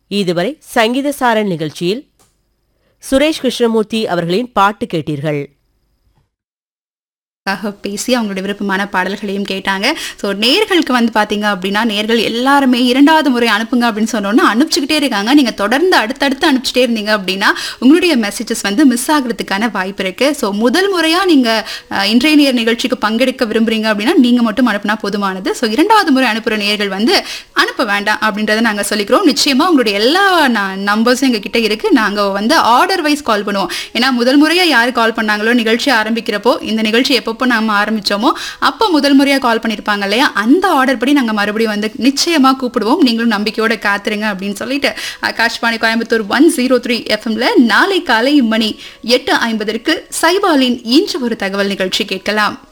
இதுவரை சங்கீத சாரல் நிகழ்ச்சியில் சுரேஷ் கிருஷ்ணமூர்த்தி அவர்களின் பாட்டு கேட்டீர்கள் க்காக பேசி அவங்களுடைய விருப்பமான பாடல்களையும் கேட்டாங்க ஸோ நேர்களுக்கு வந்து பார்த்தீங்க அப்படின்னா நேர்கள் எல்லாருமே இரண்டாவது முறை அனுப்புங்க அப்படின்னு சொன்னோன்னா அனுப்பிச்சுக்கிட்டே இருக்காங்க நீங்கள் தொடர்ந்து அடுத்தடுத்து அனுப்பிச்சிட்டே இருந்தீங்க அப்படின்னா உங்களுடைய மெசேஜஸ் வந்து மிஸ் ஆகிறதுக்கான வாய்ப்பு இருக்குது ஸோ முதல் முறையாக நீங்கள் இன்றைய நேர் நிகழ்ச்சிக்கு பங்கெடுக்க விரும்புறீங்க அப்படின்னா நீங்கள் மட்டும் அனுப்புனா போதுமானது ஸோ இரண்டாவது முறை அனுப்புகிற நேர்கள் வந்து அனுப்ப வேண்டாம் அப்படின்றத நாங்கள் சொல்லிக்கிறோம் நிச்சயமாக உங்களுடைய எல்லா நம்பர்ஸும் எங்கள் கிட்ட இருக்குது நாங்கள் வந்து ஆர்டர் வைஸ் கால் பண்ணுவோம் ஏன்னா முதல் முறையாக யார் கால் பண்ணாங்களோ நிகழ்ச்சி ஆரம்பிக்கிறப்போ இந்த நிகழ்ச்சி எப்பப்போ நம்ம ஆரம்பிச்சோமோ அப்போ முதல் முறையாக கால் பண்ணியிருப்பாங்க இல்லையா அந்த ஆர்டர் படி நாங்கள் மறுபடியும் வந்து நிச்சயமாக கூப்பிடுவோம் நீங்களும் நம்பிக்கையோட காத்துருங்க அப்படின்னு சொல்லிட்டு Akashvani Coimbatore one zero three எஃப்எம்ல நாளை காலை மணி எட்டு ஐம்பதற்கு சைபாலின் இன்று ஒரு தகவல் நிகழ்ச்சி கேட்கலாம்